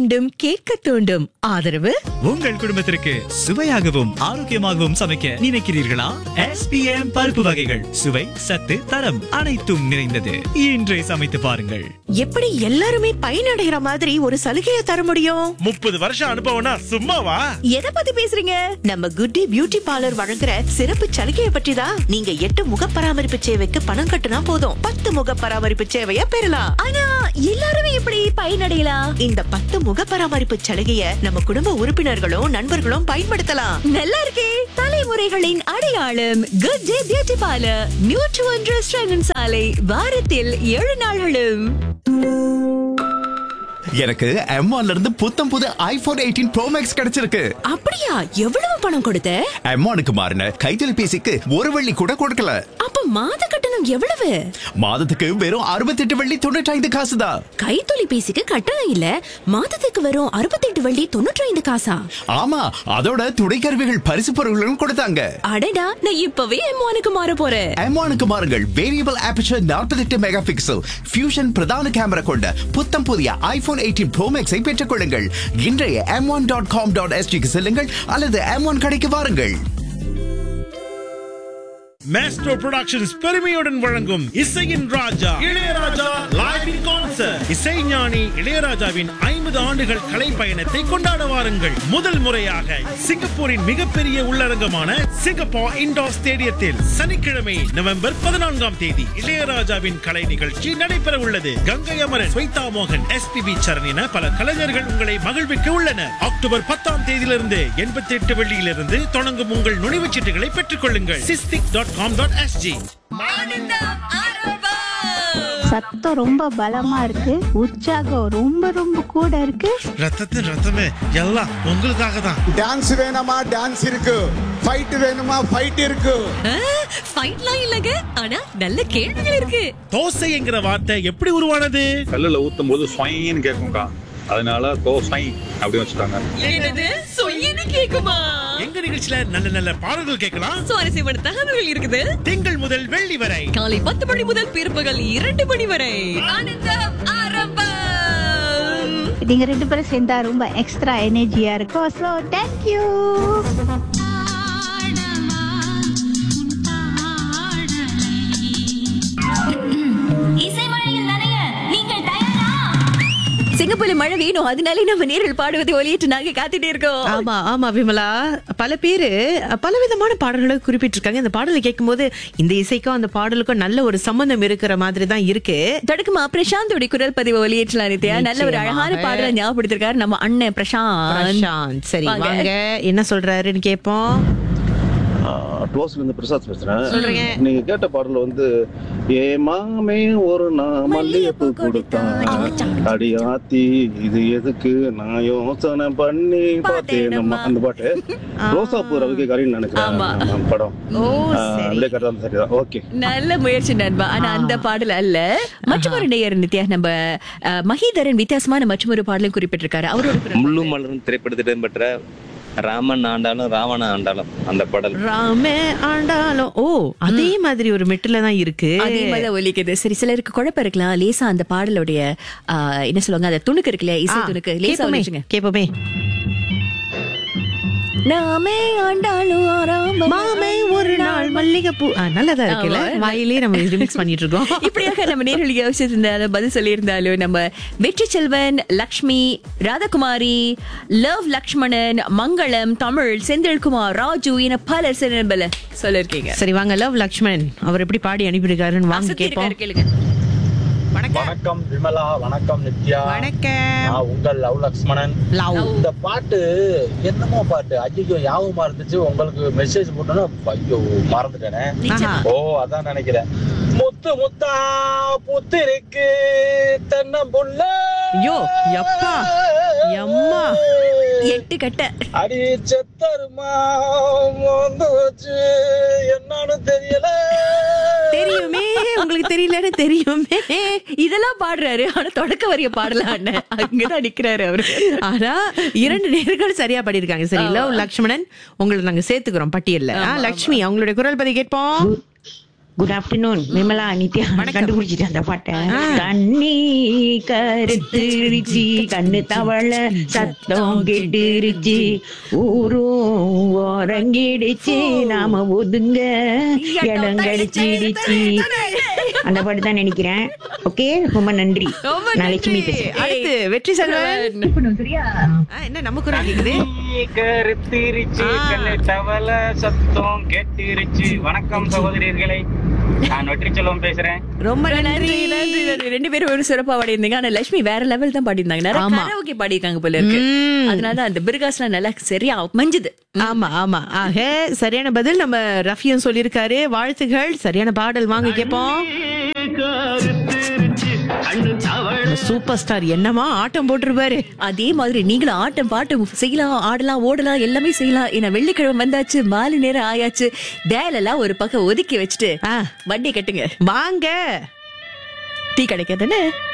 மீண்டும் கேட்க தூண்டும் ஆதரவு உங்கள் குடும்பத்திற்கு சுவையாகவும் ஆரோக்கியமாகவும் சமைக்க நினைக்கிறீர்களா எஸ்பிஎம் பருப்பு வகைகள் சுவை சத்து தரம் அனைத்தும் நிறைந்தது இன்றே சமைத்து பாருங்கள் எப்படி எல்லாருமே பயனடைகிற மாதிரி ஒரு சலுகையை தர முடியும் முப்பது வருஷம் அனுபவம்னா சும்மாவா எதை பத்தி பேசுறீங்க நம்ம குட்டி பியூட்டி பார்லர் வழங்குற சிறப்பு சலுகையை பற்றி தான் நீங்க எட்டு முக பராமரிப்பு சேவைக்கு பணம் கட்டுனா போதும் பத்து முக பராமரிப்பு சேவையை பெறலாம் ஆனா எல்லாருமே எப்படி பயனடையலாம் இந்த பத்து முக பராமரிப்பு சலுகையை நம்ம குடும்ப உறுப்பினர்களும் நண்பர்களும் பயன்படுத்தலாம் நல்லா இருக்கே தலைமுறைகளின் அடையாளம் good day beauty parlour new டு ஒன்று சாலை வாரத்தில் ஏழு நாள்களும் எனக்கு M1 ல இருந்து புத்தம் புது ஐபோன் எயிட்டீன் ப்ரோ மேக்ஸ் கிடைச்சிருக்கு அப்படியா எவ்வளவு பணம் கொடுத்த M1க்கு மாறின கைத்தொலைபேசிக்கு ஒரு வெள்ளி கூட கொடுக்கல அப்ப மாத கட்டணம் எவ்வளவு மாதத்துக்கு வெறும் அறுபத்தெட்டு வெள்ளி தொண்ணூற்றி ஐந்து காசு தான் கைத்தொலைபேசிக்கு கட்டணம் இல்ல மாதத்துக்கு வரும் அறுபத்தெட்டு வள்ளி தொண்ணூற்றி ஐந்து காசா ஆமா அதோட துணை கருவிகள் பரிசு பொருட்களும் கொடுத்தாங்க அடடா நான் இப்பவே எம்மானுக்கு மாற போறேன் M1க்கு மாறுங்கள் variable aperture 48 mega pixel fusion பிரதான கேமரா கொண்ட புத்தம் புதிய ஐபோன் எயிட்டீன் ப்ரோ மேக்ஸை பெற்றுக் கொள்ளுங்கள் இன்றைய M one dot com dot எஸ்டிக்கு செல்லுங்கள் அல்லது எம் ஒன் கடைக்கு வாருங்கள் மேஸ்ட்ரோ புரொடக்ஷன்ஸ் பெருமையுடன் வழங்கும் இசையின் ராஜா இளையராஜா லைவ் இன் கான்சர்ட் இசைஞானி இளையராஜாவின் ஐம்பது ஆண்டுகள் கலை பயணத்தை கொண்டாட வாருங்கள் முதல் முறையாக சிங்கப்பூரின் மிகப்பெரிய உள்ளரங்கமான சிங்கப்பூர் இண்டோர் ஸ்டேடியத்தில் சனிக்கிழமை நவம்பர் பதினான்காம் தேதி இளையராஜாவின் கலை நிகழ்ச்சி நடைபெற உள்ளது கங்கை அமரன் ஸ்வைதா மோகன் எஸ்பிபி சரண் என பல கலைஞர்கள் உங்களை மகிழ்விக்க உள்ளனர் அக்டோபர் பத்தாம் தேதியிலிருந்து எண்பத்தி எட்டு வெள்ளியிலிருந்து தொடங்கும் உங்கள் நுழைவுச் சீட்டுகளை பெற்றுக் கொள்ளுங்கள் SISTIC dot com dot SG சத்தம் ரொம்ப பலமா இருக்கு உற்சாகம் ரொம்ப ரொம்ப கூட இருக்கு ரத்தத்தின் ரத்தமே எல்லாம் உங்களுக்காக தான் டான்ஸ் வேணுமா டான்ஸ் இருக்கு ஃபைட் வேணுமா ஃபைட் இருக்கு ஃபைட்லாம் இல்லங்க ஆனா நல்ல கேள்விகள் இருக்கு தோசை என்கிற வார்த்தை எப்படி உருவானது கல்லுல ஊத்தும் போது ஸ்வைன்னு கேட்கும்க்கா அதனால தோ ஸ்வை அப்படி வச்சுட்டாங்க என்னது சொயின்னு கேக்குமா எங்க நிகழ்ச்சியில நல்ல நல்ல பாடல்கள் கேட்கலாம் சுவாரஸ்யமான தகவல்கள் இருக்குது திங்கள் முதல் வெள்ளி வரை காலை பத்து மணி முதல் பிற்பகல் இரண்டு மணி வரை ஆனந்தம் ஆரம்பம் நீங்க ரெண்டு பேரும் சேர்ந்தா ரொம்ப எக்ஸ்ட்ரா எனர்ஜியா இருக்கும் ஸோ தேங்க்யூ சிங்கப்பூர்ல மழை வேணும் அதனாலே நம்ம நேரில் பாடுவதை ஒலியிட்டு நாங்க காத்துட்டே இருக்கோம் ஆமா ஆமா விமலா பல பேரு பலவிதமான பாடல்களை குறிப்பிட்டிருக்காங்க இந்த பாடலை கேட்கும்போது இந்த இசைக்கும் அந்த பாடலுக்கும் நல்ல ஒரு சம்பந்தம் இருக்கிற மாதிரி தான் இருக்கு தொடக்கமா பிரசாந்தோட குரல் பதிவு ஒலியேற்றலாம் நித்யா நல்ல ஒரு அழகான நிச்சயமாக. பாடலை ஞாபகப்படுத்திருக்காரு நம்ம அண்ணன் பிரசாந்த் பிரசாந்த் சரி வாங்க. வாங்க என்ன சொல்றாருன்னு கேட்போம் க்ளோஸ்ல இருந்து பிரசாத் பேசுறேன் சொல்றீங்க. நீங்க கேட்ட பாடல் வந்து ஏ மாமே ஒரு நான் மல்லிகைப்பூ கொடுத்தான் அடியாத்தி இது எதுக்கு நான் யோசனை பண்ணி பார்த்தேன் நம்ம அந்த பாட்டு ரோசாப்பூ ரவிக்கைக்காரின்னு ஆமா. நினைக்கிறேன் நம்ம படம் ஓ ஆ, சரி அப்படியே கரெக்டா சரிதான் ஓகே நல்ல முயற்சி நண்பா ஆனா அந்த பாடல் அல்ல மற்றொரு நேயர் நித்யா நம்ம அஹ், மஹிதரன் வித்தியாசமான மற்றொரு பாடலும் குறிப்பிட்டிருக்காரு அவரோட குரல் முள்ளு மலரும் திரைப்படத்தில் இடம்பெற்ற ராமன் ஆண்டாலும் ராவண ஆண்டாலும் அந்த பாடல் ராமே ஆண்டாலும் ஓ அதே மாதிரி ஒரு மெட்டுல தான் இருக்கு அதே மாதிரி தான் ஒலிக்குது சரி சிலருக்கு குழப்பம் இருக்கலாம் லேசா அந்த பாடலுடைய ஆஹ், என்ன சொல்லுவாங்க அந்த துணுக்கு இருக்குல்ல இசை ஆ, துணுக்கு லேசா கேப்போமே, ஒலிச்சுங்க கேப்போமே நாமே ஆண்டாலும் ஆராமம் மாமே ஒரு நாள் மல்லிகைப்பூ ஆ, நல்லதா இருக்குல்ல ஆமா. வாயிலே நம்ம ரிமிக்ஸ் பண்ணிட்டு இருக்கோம் இப்படியாக நம்ம நேரில் யோசிச்சிருந்தாலும் பதில் சொல்லியிருந்தாலும் நம்ம வெற்றி செல்வன் லக்ஷ்மி ராதகுமாரி லவ் லக்ஷ்மணன் மங்களம் தமிழ் செந்தில்குமார் ராஜு என பலர் சிறம்பல சொல்லிருக்கீங்க சரி வாங்க லவ் லக்ஷ்மணன் அவர் எப்படி பாடி அனுப்பியிருக்காருன்னு வாங்க கேட்போம் கேளுங்க வணக்கம் விமலா வணக்கம் நித்யா வணக்கம் நான் உங்கள் லவ் லக்ஷ்மணன் லவ் இந்த பாட்டு என்னமோ பாட்டு ஐயோ ஞாபகமா இருந்துச்சு உங்களுக்கு மெசேஜ் போட்டோன்னா ஐயோ மறந்துட்டேனே ஆஹா. ஓ அதான் நினைக்கிறேன் முத்து முத்தா புத்திருக்கு தென்னம்புள்ள ஐயோ, யப்பா, யம்மா. எட்டு கட்ட அடி செத்தருமா வந்து வச்சு என்னன்னு தெரியல தெரியுமே உங்களுக்கு தெரியலன்னு தெரியுமே இதெல்லாம் பாடுறாரு ஆனா தொடக்க வரிய பாடல அண்ணன் அங்கதான் நிக்கிறாரு அவரு ஆனா இரண்டு நேர்கள் சரியா பாடியிருக்காங்க சரி லவ் லக்ஷ்மணன் உங்களை நாங்க சேர்த்துக்கிறோம் பட்டியல்ல ஆ, லக்ஷ்மி அவங்களுடைய குரல் பதிவு கேட்போம் குட் ஆஃப்டர்நூன் விமலா நித்யா கண்டுபிடிச்சிட்டு அந்த பாட்டை கண்ணி கருத்துருச்சு கண்ணு தவள சத்தம் கெட்டுருச்சு ஊரும் ஓரங்கிடுச்சு நாம ஒதுங்க இடம் கிடைச்சிடுச்சு அந்த பாட்டு தான் நினைக்கிறேன் ஓகே ரொம்ப நன்றி நான் லட்சுமி பேசுறேன் அடுத்து வெற்றி செல்வன் ஆ, என்ன நம்ம குரல் கேக்குது கருத்திருச்சு கண்ணு தவள சத்தம் கேட்டிருச்சு வணக்கம் சகோதரியர்களே நான் வெற்றி செல்வம் பேசுறேன் ரொம்ப நன்றி நன்றி நன்றி ரெண்டு பேரும் ஒரு சிறப்பா பாடியிருந்தீங்க ஆனா லட்சுமி வேற லெவல் தான் பாடியிருந்தாங்க நிறைய ஆமா. கராோகே பாடியிருக்காங்க போல இருக்கு ம். அதனால அந்த பிர்காஸ்லாம் நல்லா சரியா மஞ்சுது ஆமா ஆமா ஆக சரியான பதில் நம்ம ரஃபியும் சொல்லியிருக்காரு வாழ்த்துகள் சரியான பாடல் வாங்க கேட்போம் சூப்பர் ஸ்டார் என்னமா ஆட்டம் போட்டுருப்பாரு அதே மாதிரி நீங்களும் ஆட்டம் பாட்டம் செய்யலாம் ஆடலாம் ஓடலாம் எல்லாமே செய்யலாம் ஏன்னா வெள்ளிக்கிழமை வந்தாச்சு மாலை நேரம் ஆயாச்சு வேலைலாம் ஒரு பக்கம் ஒதுக்கி வச்சுட்டு வண்டி கட்டுங்க வாங்க டீ கிடைக்காதுன்னு